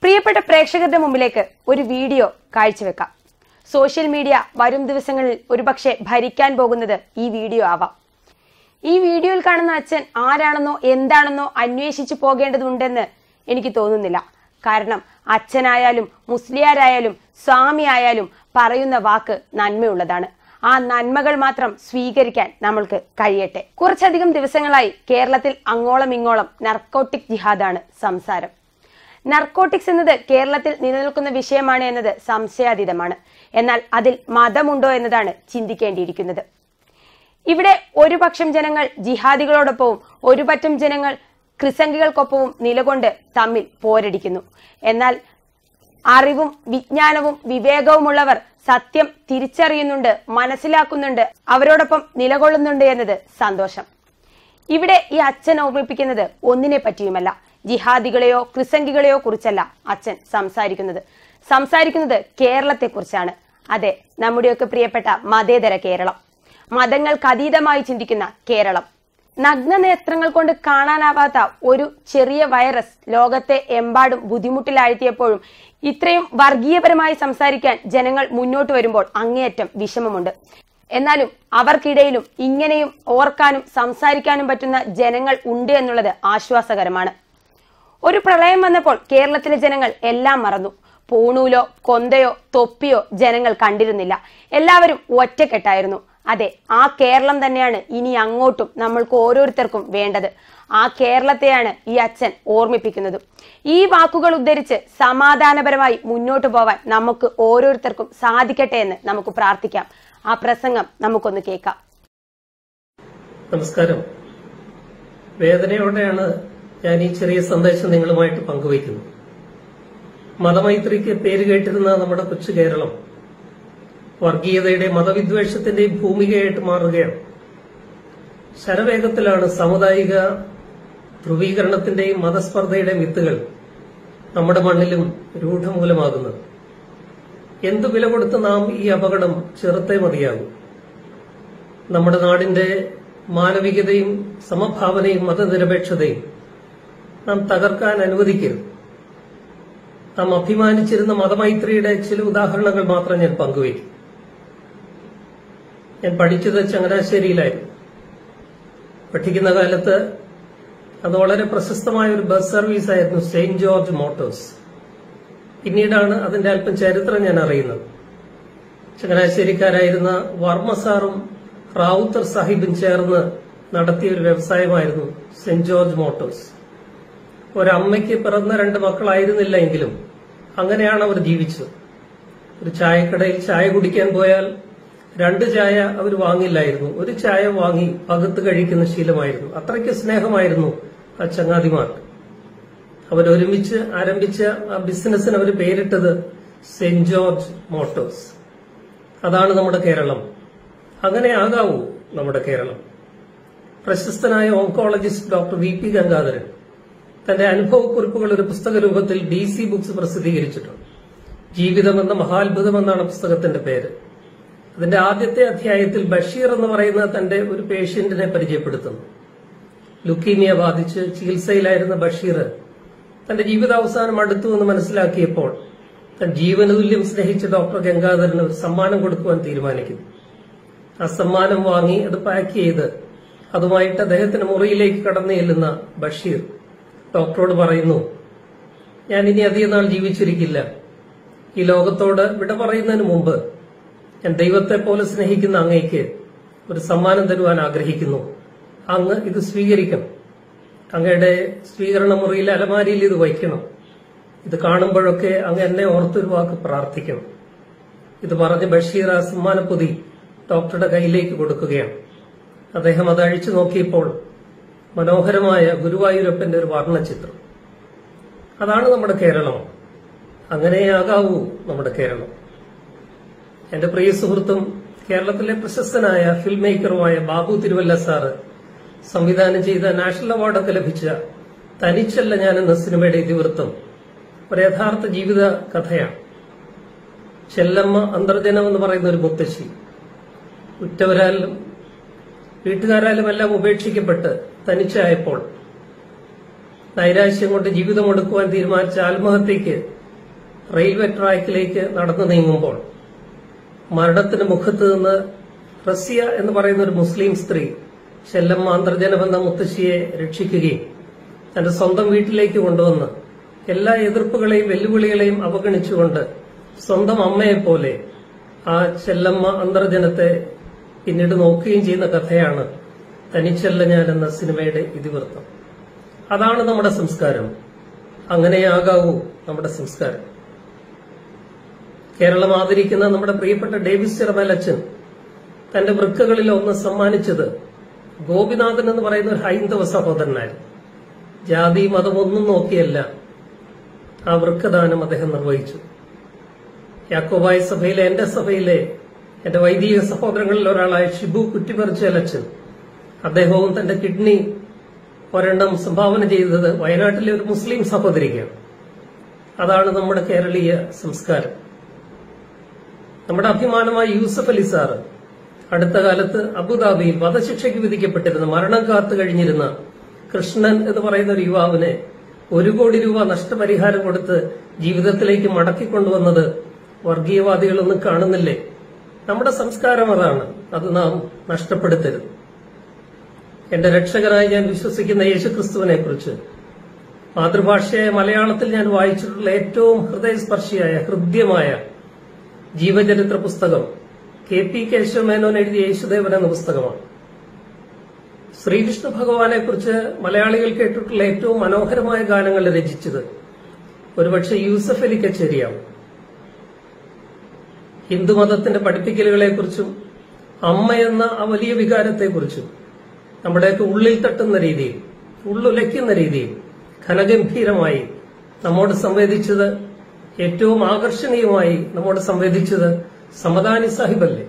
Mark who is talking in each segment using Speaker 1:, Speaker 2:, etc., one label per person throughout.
Speaker 1: പ്രിയപ്പെട്ട പ്രേക്ഷകരുടെ മുമ്പിലേക്ക് ഒരു വീഡിയോ കാഴ്ചവെക്കാം സോഷ്യൽ മീഡിയ വരും ദിവസങ്ങളിൽ ഒരുപക്ഷെ ഭരിക്കാൻ പോകുന്നത് ഈ വീഡിയോ ആവാം ഈ വീഡിയോയിൽ കാണുന്ന അച്ഛൻ ആരാണെന്നോ എന്താണെന്നോ അന്വേഷിച്ചു പോകേണ്ടതുണ്ടെന്ന് എനിക്ക് തോന്നുന്നില്ല കാരണം അച്ഛനായാലും മുസ്ലിയാരായാലും സ്വാമി ആയാലും പറയുന്ന വാക്ക് നന്മയുള്ളതാണ് ആ നന്മകൾ മാത്രം സ്വീകരിക്കാൻ നമ്മൾക്ക് കഴിയട്ടെ കുറച്ചധികം ദിവസങ്ങളായി കേരളത്തിൽ അങ്ങോളം ഇങ്ങോളം നർക്കോട്ടിക് ജിഹാദാണ് സംസാരം നർക്കോട്ടിക്സ് എന്നത് കേരളത്തിൽ നിലനിൽക്കുന്ന വിഷയമാണ് എന്നത് സംശയാതീതമാണ് എന്നാൽ അതിൽ മതമുണ്ടോ എന്നതാണ് ചിന്തിക്കേണ്ടിയിരിക്കുന്നത് ഇവിടെ ഒരു പക്ഷം ജനങ്ങൾ ജിഹാദികളോടൊപ്പവും ഒരു പറ്റം ജനങ്ങൾ ക്രിസംഗികൾക്കൊപ്പവും നിലകൊണ്ട് തമ്മിൽ പോരടിക്കുന്നു എന്നാൽ അറിവും വിജ്ഞാനവും വിവേകവുമുള്ളവർ സത്യം തിരിച്ചറിയുന്നുണ്ട് മനസ്സിലാക്കുന്നുണ്ട് അവരോടൊപ്പം നിലകൊള്ളുന്നുണ്ട് എന്നത് സന്തോഷം ഇവിടെ ഈ അച്ഛൻ ഓർമ്മിപ്പിക്കുന്നത് ഒന്നിനെ പറ്റിയുമല്ല ജിഹാദികളെയോ ക്രിസംഗികളെയോ കുറിച്ചല്ല അച്ഛൻ സംസാരിക്കുന്നത് സംസാരിക്കുന്നത് കേരളത്തെക്കുറിച്ചാണ് അതെ നമ്മുടെയൊക്കെ പ്രിയപ്പെട്ട മതേതര കേരളം മതങ്ങൾക്ക് അതീതമായി ചിന്തിക്കുന്ന കേരളം നഗ്ന നേത്രങ്ങൾ കൊണ്ട് കാണാനാവാത്ത ഒരു ചെറിയ വൈറസ് ലോകത്തെ എമ്പാടും ബുദ്ധിമുട്ടിലാഴ്ത്തിയപ്പോഴും ഇത്രയും വർഗീയപരമായി സംസാരിക്കാൻ ജനങ്ങൾ മുന്നോട്ട് വരുമ്പോൾ അങ്ങേയറ്റം വിഷമമുണ്ട് എന്നാലും അവർക്കിടയിലും ഇങ്ങനെയും ഓർക്കാനും സംസാരിക്കാനും പറ്റുന്ന ജനങ്ങൾ ഉണ്ട് എന്നുള്ളത് ആശ്വാസകരമാണ് ഒരു പ്രളയം വന്നപ്പോൾ കേരളത്തിലെ ജനങ്ങൾ എല്ലാം മറന്നു പൂണൂലോ കൊന്തയോ തൊപ്പിയോ ജനങ്ങൾ കണ്ടിരുന്നില്ല എല്ലാവരും ഒറ്റക്കെട്ടായിരുന്നു അതെ ആ കേരളം തന്നെയാണ് ഇനി അങ്ങോട്ടും നമ്മൾക്ക് ഓരോരുത്തർക്കും വേണ്ടത് ആ കേരളത്തെയാണ് ഈ അച്ഛൻ ഓർമ്മിപ്പിക്കുന്നത് ഈ വാക്കുകൾ ഉദ്ധരിച്ച് സമാധാനപരമായി മുന്നോട്ട് പോവാൻ നമുക്ക് ഓരോരുത്തർക്കും സാധിക്കട്ടെ എന്ന് നമുക്ക് പ്രാർത്ഥിക്കാം ആ പ്രസംഗം നമുക്കൊന്ന് കേൾക്കാം
Speaker 2: നമസ്കാരം വേദനയോടെയാണ് ഞാൻ ഈ ചെറിയ സന്ദേശം നിങ്ങളുമായിട്ട് പങ്കുവയ്ക്കുന്നത് മതമൈത്രിക്ക് പേര് കേട്ടിരുന്ന നമ്മുടെ കൊച്ചു കേരളം വർഗീയതയുടെ മതവിദ്വേഷത്തിന്റെയും ഭൂമികയായിട്ട് മാറുകയാണ് ശരവേഗത്തിലാണ് സാമുദായിക ധ്രുവീകരണത്തിന്റെയും മതസ്പർദ്ധയുടെയും വിത്തുകൾ നമ്മുടെ മണ്ണിലും രൂഢമൂലമാകുന്നത് എന്തു വില കൊടുത്ത് നാം ഈ അപകടം ചെറുത്തേ മതിയാകും നമ്മുടെ നാടിന്റെ മാനവികതയും സമഭാവനയും മതനിരപേക്ഷതയും നാം തകർക്കാൻ അനുവദിക്കരുത് നാം അഭിമാനിച്ചിരുന്ന മതമൈത്രിയുടെ ചില ഉദാഹരണങ്ങൾ മാത്രം ഞാൻ പങ്കുവയ്ക്കും ഞാൻ പഠിച്ചത് ചങ്ങനാശ്ശേരിയിലായിരുന്നു പഠിക്കുന്ന കാലത്ത് അത് വളരെ പ്രശസ്തമായ ഒരു ബസ് സർവീസ് ആയിരുന്നു സെയിന്റ് ജോർജ് മോട്ടോഴ്സ് പിന്നീടാണ് അതിന്റെ അല്പം ചരിത്രം ഞാൻ അറിയുന്നത് ചങ്ങനാശ്ശേരിക്കാരായിരുന്ന വർമ്മ സാറും റാവുത്തർ സാഹിബും ചേർന്ന് നടത്തിയ ഒരു വ്യവസായമായിരുന്നു സെന്റ് ജോർജ് മോട്ടോഴ്സ് ഒരമ്മയ്ക്ക് പിറന്ന രണ്ട് മക്കളായിരുന്നില്ല എങ്കിലും അങ്ങനെയാണ് അവർ ജീവിച്ചത് ഒരു ചായക്കടയിൽ ചായ കുടിക്കാൻ പോയാൽ രണ്ട് ചായ അവർ വാങ്ങില്ലായിരുന്നു ഒരു ചായ വാങ്ങി പകുത്ത് കഴിക്കുന്ന ശീലമായിരുന്നു അത്രയ്ക്ക് സ്നേഹമായിരുന്നു ആ ചങ്ങാതിമാർക്ക് അവരൊരുമിച്ച് ആരംഭിച്ച ആ ബിസിനസ്സിന് അവർ പേരിട്ടത് സെന്റ് ജോർജ് മോട്ടോഴ്സ് അതാണ് നമ്മുടെ കേരളം അങ്ങനെ ആകാവൂ നമ്മുടെ കേരളം പ്രശസ്തനായ oncologist doctor V P Gangadharan തന്റെ അനുഭവക്കുറിപ്പുകൾ ഒരു പുസ്തക രൂപത്തിൽ ഡി സി ബുക്സ് പ്രസിദ്ധീകരിച്ചിട്ടുണ്ട് ജീവിതം എന്ന മഹാത്ഭുതം എന്നാണ് പുസ്തകത്തിന്റെ പേര് അതിന്റെ ആദ്യത്തെ അധ്യായത്തിൽ ബഷീർ എന്ന് പറയുന്ന തന്റെ ഒരു പേഷ്യന്റിനെ പരിചയപ്പെടുത്തുന്നു ലുക്കീമിയ ബാധിച്ച് ചികിത്സയിലായിരുന്ന ബഷീർ തന്റെ ജീവിതാവസാനം അടുത്തു എന്ന് മനസ്സിലാക്കിയപ്പോൾ താൻ ജീവനതുല്യം സ്നേഹിച്ച ഡോക്ടർ ഗംഗാധരന് ഒരു സമ്മാനം കൊടുക്കുവാൻ തീരുമാനിക്കുന്നു ആ സമ്മാനം വാങ്ങി അത് പാക്ക് ചെയ്ത് അതുമായിട്ട് അദ്ദേഹത്തിന്റെ മുറിയിലേക്ക് കടന്നു ചെല്ലുന്ന ബഷീർ ഡോക്ടറോട് പറയുന്നു ഞാൻ ഇനി അധികം നാൾ ജീവിച്ചിരിക്കില്ല ഈ ലോകത്തോട് വിട പറയുന്നതിന് മുമ്പ് ഞാൻ ദൈവത്തെ പോലെ സ്നേഹിക്കുന്ന അങ്ങയ്ക്ക് ഒരു സമ്മാനം തരുവാൻ ആഗ്രഹിക്കുന്നു അങ്ങ് ഇത് സ്വീകരിക്കണം അങ്ങയുടെ സ്വീകരണ മുറിയിൽ അലമാരിയിൽ ഇത് വയ്ക്കണം ഇത് കാണുമ്പോഴൊക്കെ അങ്ങ് എന്നെ ഓർത്തൊരു വാക്ക് പ്രാർത്ഥിക്കണം ഇത് പറഞ്ഞ് ബഷീർ ആ സമ്മാനപ്പൊതി ഡോക്ടറുടെ കയ്യിലേക്ക് കൊടുക്കുകയാണ് അദ്ദേഹം അത് അഴിച്ചു നോക്കിയപ്പോൾ മനോഹരമായ ഗുരുവായൂരപ്പന്റെ ഒരു വർണ്ണചിത്രം അതാണ് നമ്മുടെ കേരളം അങ്ങനെയാകാവൂ നമ്മുടെ കേരളം എന്റെ പ്രിയ സുഹൃത്തും കേരളത്തിലെ പ്രശസ്തനായ ഫിൽം മേക്കറുമായ ബാബു തിരുവല്ല സാറ് സംവിധാനം ചെയ്ത നാഷണൽ അവാർഡൊക്കെ ലഭിച്ച തനിച്ചല്ല ഞാൻ എന്ന സിനിമയുടെ ഇതിവൃത്തം ഒരു യഥാർത്ഥ ജീവിത കഥയാണ് ചെല്ലമ്മ അന്തർജനം എന്ന് പറയുന്ന ഒരു മുത്തശ്ശി ഉറ്റവരാലും വീട്ടുകാരാലും എല്ലാം ഉപേക്ഷിക്കപ്പെട്ട് തനിച്ചായപ്പോൾ നൈരാശ്യം കൊണ്ട് ജീവിതം ഒടുക്കുവാൻ തീരുമാനിച്ച ആത്മഹത്യക്ക് റെയിൽവേ ട്രാക്കിലേക്ക് നടന്നു നീങ്ങുമ്പോൾ മരണത്തിന് മുഖത്ത് നിന്ന് റസിയ എന്ന് പറയുന്ന ഒരു മുസ്ലിം സ്ത്രീ ചെല്ലമ്മ അന്തർജനമെന്ന മുത്തശ്ശിയെ രക്ഷിക്കുകയും തന്റെ സ്വന്തം വീട്ടിലേക്ക് കൊണ്ടുവന്ന് എല്ലാ എതിർപ്പുകളെയും വെല്ലുവിളികളെയും അവഗണിച്ചുകൊണ്ട് സ്വന്തം അമ്മയെ പോലെ ആ ചെല്ലമ്മ അന്തർജനത്തെ പിന്നീട് നോക്കുകയും ചെയ്യുന്ന കഥയാണ് തനിച്ചല്ല ഞാൻ എന്ന സിനിമയുടെ ഇതിവൃത്തം അതാണ് നമ്മുടെ സംസ്കാരം അങ്ങനെയാകാവൂ നമ്മുടെ സംസ്കാരം കേരളം ആദരിക്കുന്ന നമ്മുടെ പ്രിയപ്പെട്ട ഡേവിസ് ചിറമലച്ചൻ തന്റെ വൃക്കകളിൽ ഒന്ന് സമ്മാനിച്ചത് ഗോപിനാഥൻ എന്ന് പറയുന്ന ഒരു ഹൈന്ദവ സഹോദരനായിരുന്നു ജാതി മതമൊന്നും നോക്കിയല്ല ആ വൃക്കദാനം അദ്ദേഹം നിർവഹിച്ചു യാക്കോബായ സഭയിലെ എന്റെ സഭയിലെ എന്റെ വൈദിക സഹോദരങ്ങളിൽ ഒരാളായ ഷിബു കുറ്റിപ്പറിച്ചലച്ചൻ അദ്ദേഹവും തന്റെ കിഡ്നി ഒരെണ്ണം സംഭാവന ചെയ്തത് വയനാട്ടിലെ ഒരു മുസ്ലിം സഹോദരിക്കാണ് അതാണ് നമ്മുടെ കേരളീയ സംസ്കാരം നമ്മുടെ അഭിമാനമായ യൂസഫ് അലി സാറ് അടുത്ത കാലത്ത് അബുദാബിയിൽ വധശിക്ഷയ്ക്ക് വിധിക്കപ്പെട്ടിരുന്ന മരണം കാത്തു കഴിഞ്ഞിരുന്ന കൃഷ്ണൻ എന്ന് പറയുന്ന ഒരു യുവാവിനെ ഒരു കോടി രൂപ നഷ്ടപരിഹാരം കൊടുത്ത് ജീവിതത്തിലേക്ക് മടക്കിക്കൊണ്ടുവന്നത് വർഗീയവാദികളൊന്നും കാണുന്നില്ലേ നമ്മുടെ സംസ്കാരം അതാണ് അത് നാം നഷ്ടപ്പെടുത്തരുത് എന്റെ രക്ഷകനായി ഞാൻ വിശ്വസിക്കുന്ന യേശുക്രിസ്തുവിനെ കുറിച്ച് മാതൃഭാഷയായ മലയാളത്തിൽ ഞാൻ വായിച്ചിട്ടുള്ള ഏറ്റവും ഹൃദയസ്പർശിയായ ഹൃദ്യമായ ജീവചരിത്ര പുസ്തകം കെ പി കേശവമേനോൻ എഴുതിയ യേശുദേവൻ എന്ന പുസ്തകമാണ് ശ്രീകൃഷ്ണ ഭഗവാനെ കുറിച്ച് മലയാളികൾ കേട്ടിട്ടുള്ള ഏറ്റവും മനോഹരമായ ഗാനങ്ങൾ രചിച്ചത് ഒരുപക്ഷെ യൂസഫ് അലി കച്ചേരിയാവും ഹിന്ദുമതത്തിന്റെ പഠിപ്പിക്കലുകളെക്കുറിച്ചും അമ്മ എന്ന ആ വലിയ വികാരത്തെക്കുറിച്ചും നമ്മുടെയൊക്കെ ഉള്ളിൽ തട്ടുന്ന രീതിയിൽ ഉള്ളുലയ്ക്കുന്ന രീതിയിൽ ഘനഗംഭീരമായി നമ്മോട് സംവേദിച്ചത് ഏറ്റവും ആകർഷണീയമായി നമ്മോട് സംവേദിച്ചത് സമദാനി സാഹിബല്ലേ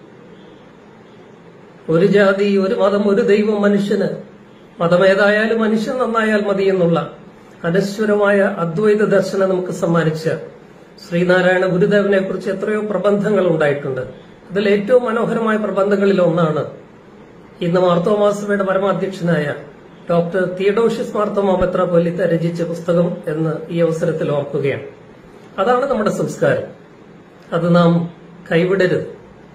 Speaker 2: ഒരു ജാതി ഒരു മതം ഒരു ദൈവം മനുഷ്യന് മതമേതായാലും മനുഷ്യൻ നന്നായാൽ മതി എന്നുള്ള അനശ്വരമായ അദ്വൈത ദർശനം നമുക്ക് സമ്മാനിച്ച ശ്രീനാരായണ ഗുരുദേവനെ കുറിച്ച് എത്രയോ പ്രബന്ധങ്ങൾ ഉണ്ടായിട്ടുണ്ട് അതിൽ ഏറ്റവും മനോഹരമായ പ്രബന്ധങ്ങളിൽ ഒന്നാണ് ഇന്ന് മാർത്തോമാസഭയുടെ പരമാധ്യക്ഷനായ ഡോക്ടർ തിയഡോഷ്യസ് മാർത്തോമ മെത്രാപൊലിത്ത രചിച്ച പുസ്തകം എന്ന് ഈ അവസരത്തിൽ ഓർക്കുകയാണ് അതാണ് നമ്മുടെ സംസ്കാരം അത് നാം കൈവിടരുത്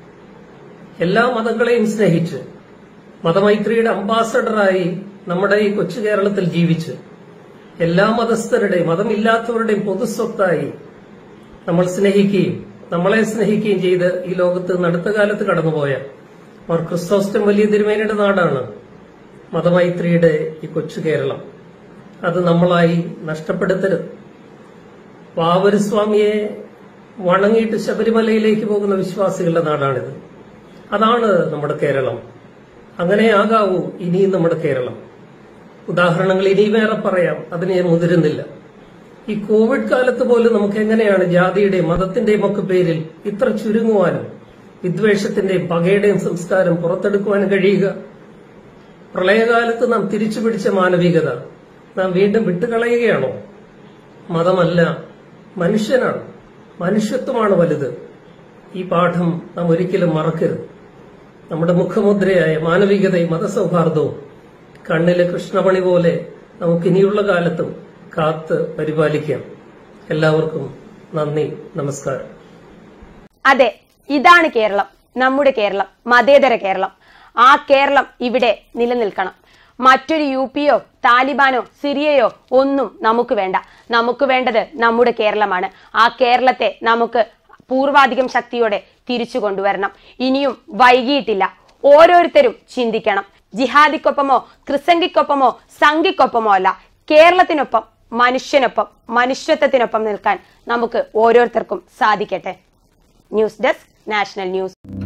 Speaker 2: എല്ലാ മതങ്ങളെയും സ്നേഹിച്ച് മതമൈത്രിയുടെ അംബാസഡറായി നമ്മുടെ ഈ കൊച്ചു കേരളത്തിൽ ജീവിച്ച് എല്ലാ മതസ്ഥരുടെയും മതമില്ലാത്തവരുടെയും പൊതുസ്വത്തായി നമ്മൾ സ്നേഹിക്കുകയും നമ്മളെ സ്നേഹിക്കുകയും ചെയ്ത് ഈ ലോകത്ത് അടുത്ത കാലത്ത് കടന്നുപോയ മാർ ക്രിസ്തോസ്റ്റം വലിയ തിരുമേനയുടെ നാടാണ് മതമൈത്രിയുടെ ഈ കൊച്ചു കേരളം അത് നമ്മളായി നഷ്ടപ്പെടുത്തരുത് വാവരുസ്വാമിയെ വണങ്ങിയിട്ട് ശബരിമലയിലേക്ക് പോകുന്ന വിശ്വാസികളുടെ നാടാണിത് അതാണ് നമ്മുടെ കേരളം അങ്ങനെയാകാവൂ ഇനിയും നമ്മുടെ കേരളം ഉദാഹരണങ്ങൾ ഇനിയും വേറെ പറയാം അതിന് ഞാൻ മുതിരുന്നില്ല ഈ കോവിഡ് കാലത്ത് പോലും നമുക്ക് എങ്ങനെയാണ് ജാതിയുടെയും മതത്തിന്റെയും ഒക്കെ പേരിൽ ഇത്ര ചുരുങ്ങുവാനും വിദ്വേഷത്തിന്റെയും പകയുടെയും സംസ്കാരം പുറത്തെടുക്കുവാനും കഴിയുക പ്രളയകാലത്ത് നാം തിരിച്ചു പിടിച്ച മാനവികത നാം വീണ്ടും വിട്ടുകളയുകയാണോ മതമല്ല മനുഷ്യനാണ് മനുഷ്യത്വമാണ് വലുത് ഈ പാഠം നാം ഒരിക്കലും മറക്കരുത് നമ്മുടെ മുഖമുദ്രയായ മാനവികതയും മതസൗഹാർദ്ദവും കണ്ണിലെ കൃഷ്ണമണി പോലെ നമുക്ക് ഇനിയുള്ള കാലത്തും കാത്ത് പരിപാലിക്കാം എല്ലാവർക്കും നന്ദി നമസ്കാരം
Speaker 1: അതെ ഇതാണ് കേരളം നമ്മുടെ കേരളം മതേതര കേരളം ആ കേരളം ഇവിടെ നിലനിൽക്കണം മറ്റൊരു യു പിയോ താലിബാനോ സിറിയയോ ഒന്നും നമുക്ക് വേണ്ട നമുക്ക് വേണ്ടത് നമ്മുടെ കേരളമാണ് ആ കേരളത്തെ നമുക്ക് പൂർവാധികം ശക്തിയോടെ തിരിച്ചു കൊണ്ടുവരണം ഇനിയും വൈകിയിട്ടില്ല ഓരോരുത്തരും ചിന്തിക്കണം ജിഹാദിക്കൊപ്പമോ ക്രിസംഗിക്കൊപ്പമോ സംഘിക്കൊപ്പമോ അല്ല കേരളത്തിനൊപ്പം മനുഷ്യനൊപ്പം മനുഷ്യത്വത്തിനൊപ്പം നിൽക്കാൻ നമുക്ക് ഓരോരുത്തർക്കും സാധിക്കട്ടെ ന്യൂസ് ഡെസ്ക് നാഷണൽ ന്യൂസ്